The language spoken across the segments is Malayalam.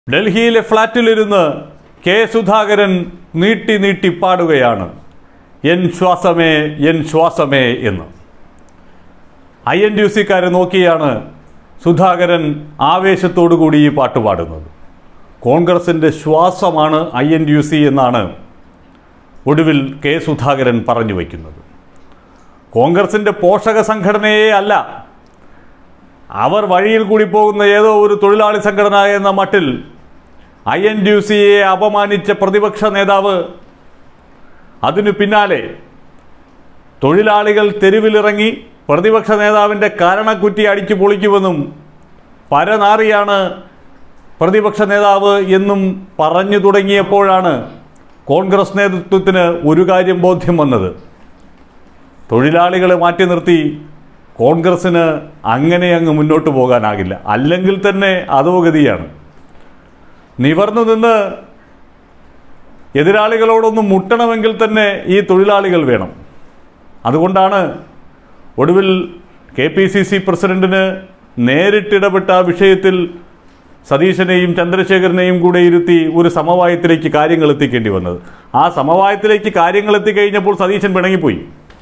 ഡൽഹിയിലെ ഫ്ളാറ്റിലിരുന്ന് കെ സുധാകരൻ നീട്ടി നീട്ടി പാടുകയാണ് എൻ ശ്വാസമേ എൻ ശ്വാസമേ എന്ന് ഐ എൻ ഡി സിക്കാരെ നോക്കിയാണ് സുധാകരൻ ആവേശത്തോടുകൂടി ഈ പാട്ട് പാടുന്നത് കോൺഗ്രസിൻ്റെ ശ്വാസമാണ് ഐ എൻ ഡി സി എന്നാണ് ഒടുവിൽ കെ സുധാകരൻ പറഞ്ഞു വയ്ക്കുന്നത് കോൺഗ്രസിൻ്റെ പോഷക സംഘടനയെ അല്ല അവർ വഴിയിൽ കൂടി പോകുന്ന ഏതോ ഒരു തൊഴിലാളി സംഘടന എന്ന മട്ടിൽ ഐ എൻ ഡി സിയെ അപമാനിച്ച പ്രതിപക്ഷ നേതാവ് അതിനു പിന്നാലെ തൊഴിലാളികൾ തെരുവിലിറങ്ങി പ്രതിപക്ഷ നേതാവിൻ്റെ കാരണക്കുറ്റി അടിച്ചു പൊളിക്കുമെന്നും പരനാറിയാണ് പ്രതിപക്ഷ നേതാവ് എന്നും പറഞ്ഞു തുടങ്ങിയപ്പോഴാണ് കോൺഗ്രസ് നേതൃത്വത്തിന് ഒരു കാര്യം ബോധ്യം വന്നത് തൊഴിലാളികളെ മാറ്റി നിർത്തി കോൺഗ്രസ്സിന് അങ്ങനെ അങ്ങ് മുന്നോട്ട് പോകാനാകില്ല അല്ലെങ്കിൽ തന്നെ അധോഗതിയാണ് നിവർന്നു നിന്ന് എതിരാളികളോടൊന്ന് മുട്ടണമെങ്കിൽ തന്നെ ഈ തൊഴിലാളികൾ വേണം അതുകൊണ്ടാണ് ഒടുവിൽ കെ പി സി സി പ്രസിഡന്റിന് നേരിട്ടിടപെട്ട ആ വിഷയത്തിൽ സതീശനെയും ചന്ദ്രശേഖരനെയും കൂടെ ഇരുത്തി ഒരു സമവായത്തിലേക്ക് കാര്യങ്ങൾ എത്തിക്കേണ്ടി വന്നത് ആ സമവായത്തിലേക്ക് കാര്യങ്ങൾ എത്തിക്കഴിഞ്ഞപ്പോൾ സതീശൻ പിണങ്ങിപ്പോയി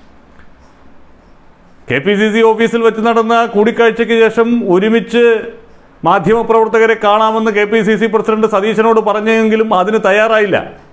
കെ പി സി സി ഓഫീസിൽ വെച്ച് നടന്ന കൂടിക്കാഴ്ചയ്ക്ക് ശേഷം ഒരുമിച്ച് മാധ്യമപ്രവർത്തകരെ കാണാമെന്ന് K P C C president സതീശനോട് പറഞ്ഞെങ്കിലും അതിന് തയ്യാറായില്ല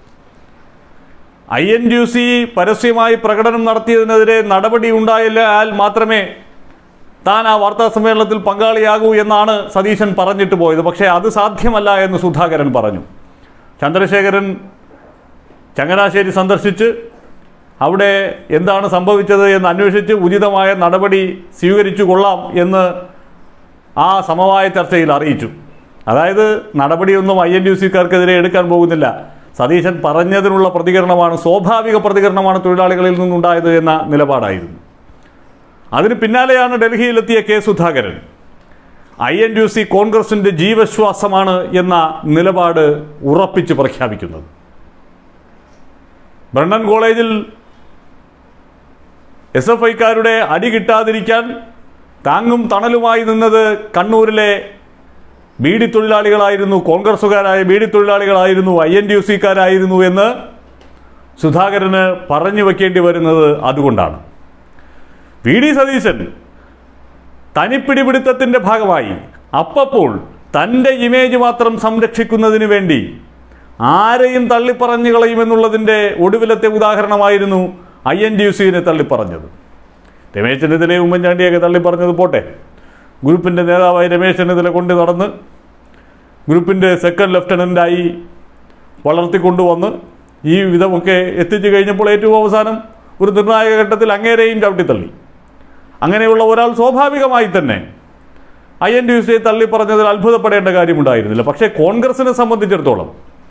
ഐ എൻ ഡി സി പരസ്യമായി പ്രകടനം നടത്തിയതിനെതിരെ നടപടി ഉണ്ടായാൽ മാത്രമേ താൻ ആ വാർത്താ സമ്മേളനത്തിൽ പങ്കാളിയാകൂ എന്നാണ് സതീശൻ പറഞ്ഞിട്ട് പോയത് പക്ഷേ അത് സാധ്യമല്ല എന്ന് സുധാകരൻ പറഞ്ഞു ചന്ദ്രശേഖരൻ ചങ്ങനാശ്ശേരി സന്ദർശിച്ച് അവിടെ എന്താണ് സംഭവിച്ചത് എന്ന് അന്വേഷിച്ച് ഉചിതമായ നടപടി സ്വീകരിച്ചു കൊള്ളാം എന്ന് ആ സമവായ ചർച്ചയിൽ അറിയിച്ചു അതായത് നടപടിയൊന്നും ഐ എൻ ഡി സിക്കാർക്കെതിരെ എടുക്കാൻ പോകുന്നില്ല സതീശൻ പറഞ്ഞതിനുള്ള പ്രതികരണമാണ് സ്വാഭാവിക പ്രതികരണമാണ് തൊഴിലാളികളിൽ നിന്നുണ്ടായത് എന്ന നിലപാടായിരുന്നു അതിന് പിന്നാലെയാണ് ഡൽഹിയിലെത്തിയ K Sudhakaran I N D C കോൺഗ്രസിൻ്റെ ജീവശ്വാസമാണ് എന്ന നിലപാട് ഉറപ്പിച്ച് പ്രഖ്യാപിക്കുന്നത് ബ്രണ്ണൻ കോളേജിൽ എസ് എഫ് ഐക്കാരുടെ അടി കിട്ടാതിരിക്കാൻ താങ്ങും തണലുമായി നിന്നത് കണ്ണൂരിലെ ബീഡി തൊഴിലാളികളായിരുന്നു കോൺഗ്രസുകാരായ ബീഡി തൊഴിലാളികളായിരുന്നു ഐ എൻ ഡി യു സിക്കാരായിരുന്നു എന്ന് സുധാകരന് പറഞ്ഞു വയ്ക്കേണ്ടി വരുന്നത് അതുകൊണ്ടാണ് വി ഡി സതീശൻ തനിപ്പിടിപിടുത്തത്തിൻ്റെ ഭാഗമായി അപ്പപ്പോൾ തൻ്റെ ഇമേജ് മാത്രം സംരക്ഷിക്കുന്നതിന് വേണ്ടി ആരെയും തള്ളിപ്പറഞ്ഞു കളയുമെന്നുള്ളതിൻ്റെ ഒടുവിലത്തെ ഉദാഹരണമായിരുന്നു ഐ എൻ ഡി യു സിനെ തള്ളിപ്പറഞ്ഞത് രമേശ് ചെന്നിത്തലയെ ഉമ്മൻചാണ്ടിയൊക്കെ തള്ളിപ്പറഞ്ഞത് പോട്ടെ ഗ്രൂപ്പിൻ്റെ നേതാവായി രമേശ് ചെന്നിത്തല കൊണ്ട് നടന്ന് ഗ്രൂപ്പിൻ്റെ സെക്കൻഡ് ലെഫ്റ്റനൻ്റായി വളർത്തിക്കൊണ്ടുവന്ന് ഈ വിധമൊക്കെ എത്തിച്ചു കഴിഞ്ഞപ്പോൾ ഏറ്റവും അവസാനം ഒരു നിർണായക ഘട്ടത്തിൽ അങ്ങേരെയും ചവിട്ടിത്തള്ളി അങ്ങനെയുള്ള ഒരാൾ സ്വാഭാവികമായി തന്നെ ഐ എൻ ഡി യു സിയെ തള്ളി പറഞ്ഞതിൽ അത്ഭുതപ്പെടേണ്ട കാര്യമുണ്ടായിരുന്നില്ല പക്ഷേ കോൺഗ്രസിനെ സംബന്ധിച്ചിടത്തോളം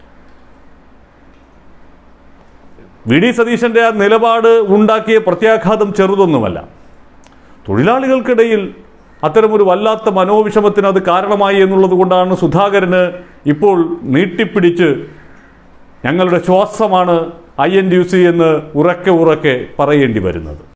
വി ഡി സതീശൻ്റെ ആ നിലപാട് ഉണ്ടാക്കിയ പ്രത്യാഘാതം ചെറുതൊന്നുമല്ല തൊഴിലാളികൾക്കിടയിൽ അത്തരമൊരു വല്ലാത്ത മനോവിഷമത്തിന് അത് കാരണമായി എന്നുള്ളത് കൊണ്ടാണ് സുധാകരന് ഇപ്പോൾ നീട്ടിപ്പിടിച്ച് ഞങ്ങളുടെ ശ്വാസമാണ് I N D U C എന്ന് ഉറക്കെ ഉറക്കെ പറയേണ്ടി വരുന്നത്